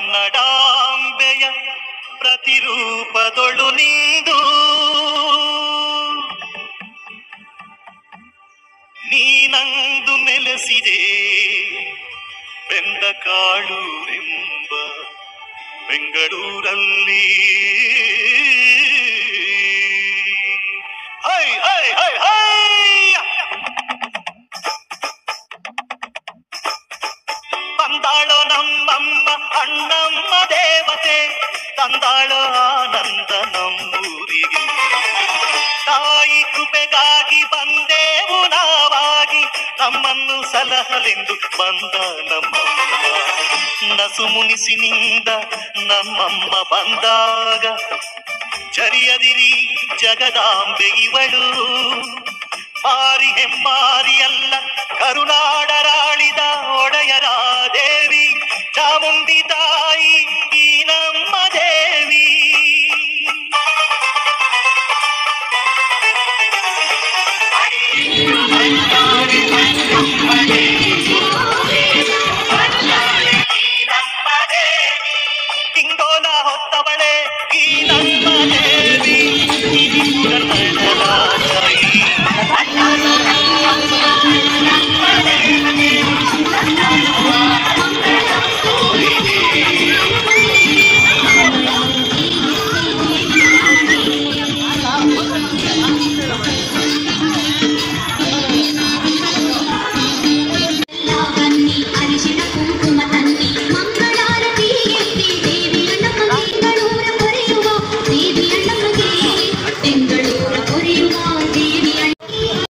ಕನ್ನಡಾಂಬೆಯ ಪ್ರತಿರೂಪದೊಳು ನಿಂದು ನೀನಂದು ನೆಲೆಸಿದೆ ಬೆಂದ ಕಾಳು ಎಂಬ ಬೆಂಗಳೂರಲ್ಲಿ ಹೈ ಹೈ ಹೈ ಹೈ ಬಂದಾಳೋ ನಮ್ಮಮ್ಮ ಅಣ್ಣಮ್ಮ ದೇವತೆ ತಂದಾಳೋ ಆನಂದ ನಮ್ಮೂರಿಗೆ ತಾಯಿ ಕೃಪೆಗಾಗಿ ಬಂದೆವು ನಾವಾಗಿ ನಮ್ಮನ್ನು ಸಲಹಲೆಂದು ಬಂದ ನಮ್ಮಮ್ಮ ನಸು ಮುನಿಸಿನಿಂದ ನಮ್ಮಮ್ಮ ಬಂದಾಗ ಚರಿಯದಿರಿ ಜಗದಾಂಬೆ ಇವಳು ಮಾರಿ ಹೆಮ್ಮಾರಿಯಲ್ಲ ಕರುನಾಡರಾಳಿದ ಒಡೆಯರ ದೇವಿ ಚಾಮುಂಡಿ ತಾಯಿ